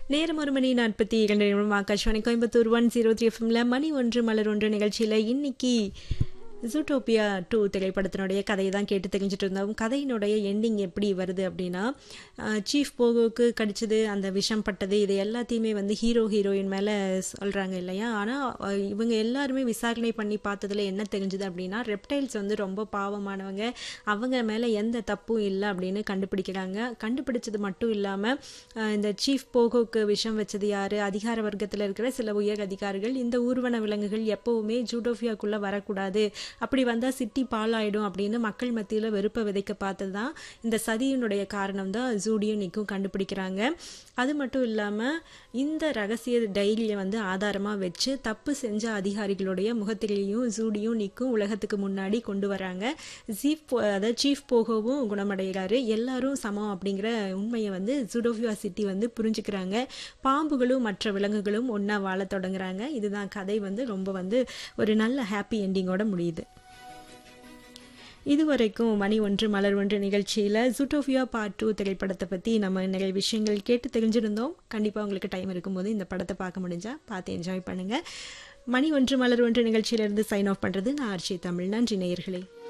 நேரம் ஒரு மணி நாற்பத்தி இரண்டு நிமிடம் Akashvani Coimbatore one zero three எஃப்எம்ல மணி ஒன்று மலர் ஒன்று நிகழ்ச்சியில் இன்னைக்கு ஜூட்டோப்பியா டூ திரைப்படத்தினுடைய கதையை தான் கேட்டு தெரிஞ்சுட்டு இருந்தோம் கதையினுடைய எண்டிங் எப்படி வருது அப்படின்னா சீஃப் போகோவுக்கு கடிச்சது அந்த விஷம் பட்டது இது எல்லாத்தையுமே வந்து ஹீரோ ஹீரோயின் மேலே சொல்கிறாங்க இல்லையா ஆனால் இவங்க எல்லாருமே விசாரணை பண்ணி பார்த்ததுல என்ன தெரிஞ்சுது அப்படின்னா ரெப்டைல்ஸ் வந்து ரொம்ப பாவமானவங்க அவங்க மேலே எந்த தப்பும் இல்லை அப்படின்னு கண்டுபிடிக்கிறாங்க கண்டுபிடிச்சது மட்டும் இல்லாமல் இந்த சீஃப் போகோவுக்கு விஷம் வச்சது யார் அதிகார வர்க்கத்தில் இருக்கிற சில உயர் அதிகாரிகள் இந்த ஊர்வன விலங்குகள் எப்போவுமே ஜூடோஃபியாக்குள்ளே வரக்கூடாது அப்படி வந்தால் சிட்டி பாலாயிடும் அப்படின்னு மக்கள் மத்தியில் வெறுப்பை விதைக்க பார்த்தது தான் இந்த சதியினுடைய காரணம் தான் ஜூடியும் நிக்கும் கண்டுபிடிக்கிறாங்க அது மட்டும் இல்லாமல் இந்த ரகசிய டைரியை வந்து ஆதாரமாக வச்சு தப்பு செஞ்ச அதிகாரிகளுடைய முகத்திலையும் ஜூடியும் நிக்கும் உலகத்துக்கு முன்னாடி கொண்டு வராங்க ஜீப் அதாவது சீஃப் போகவும் குணமடைகிறாரு எல்லாரும் சமம் அப்படிங்கிற உண்மையை வந்து ஜூடோஃபியா சிட்டி வந்து புரிஞ்சுக்கிறாங்க பாம்புகளும் மற்ற விலங்குகளும் ஒன்றா வாழ தொடங்குறாங்க இதுதான் கதை வந்து ரொம்ப வந்து ஒரு நல்ல ஹாப்பி எண்டிங்கோட முடியுது இதுவரைக்கும் மணி ஒன்று மலர் ஒன்று நிகழ்ச்சியில் ஜூட்டோஃபியா பார்ட் டூ திரைப்படத்தை பற்றி நம்ம நிறைய விஷயங்கள் கேட்டு தெரிஞ்சிருந்தோம் கண்டிப்பாக உங்களுக்கு டைம் இருக்கும்போது இந்த படத்தை பார்க்க முடிஞ்சால் பார்த்து என்ஜாய் பண்ணுங்கள் மணி ஒன்று மலர் ஒன்று நிகழ்ச்சியிலேருந்து சைன் ஆஃப் பண்ணுறது நான் ஆர்ச்சி தமிழ் நன்றி நேயர்களே